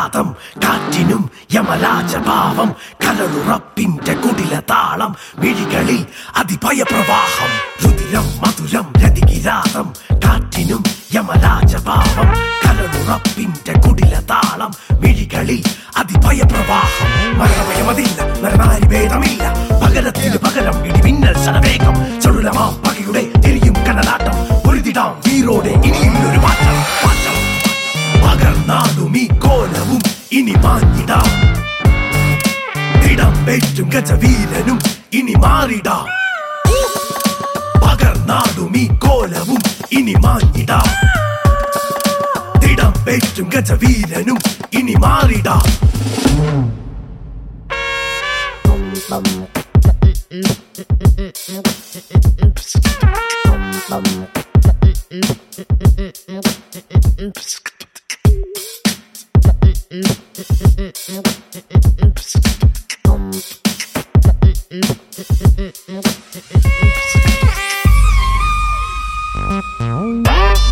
കിരാതം കാറ്റിനും യമരാജഭാവം കലളുറപ്പിന്റെ കുടില താളം മിഴികളിൽ അതിഭയ പ്രവാഹം രുതിരം മധുരം രതികിരാതം കാറ്റിനും യമരാജഭാവം കലളുറപ്പിന്റെ കുടില താളം മിഴികളിൽ അതിഭയ പ്രവാഹം മരണമയമതില്ല മരണാരി ഭേദമില്ല പകരത്തിന് പകരം ഇടിമിന്നൽ ശരവേഗം ചടുലമാം പകയുടെ തിരിയും കനലാട്ടം ഒരുതിടാം വീരോടെ ഇനിയും ഒരു മാറ്റം മാറ്റം പകർന്നാടും ഈ കോലവും ഇനി മാഞ്ഞിടാം തിടം വെറ്റും ഗജവീരനും ഇനി മാറിടാം പകർന്നാടും ഈ കോലവും ഇനി മാഞ്ഞിടാം തിടം വെറ്റും ഗജവീരനും ഇനി മാറിടാം Bye.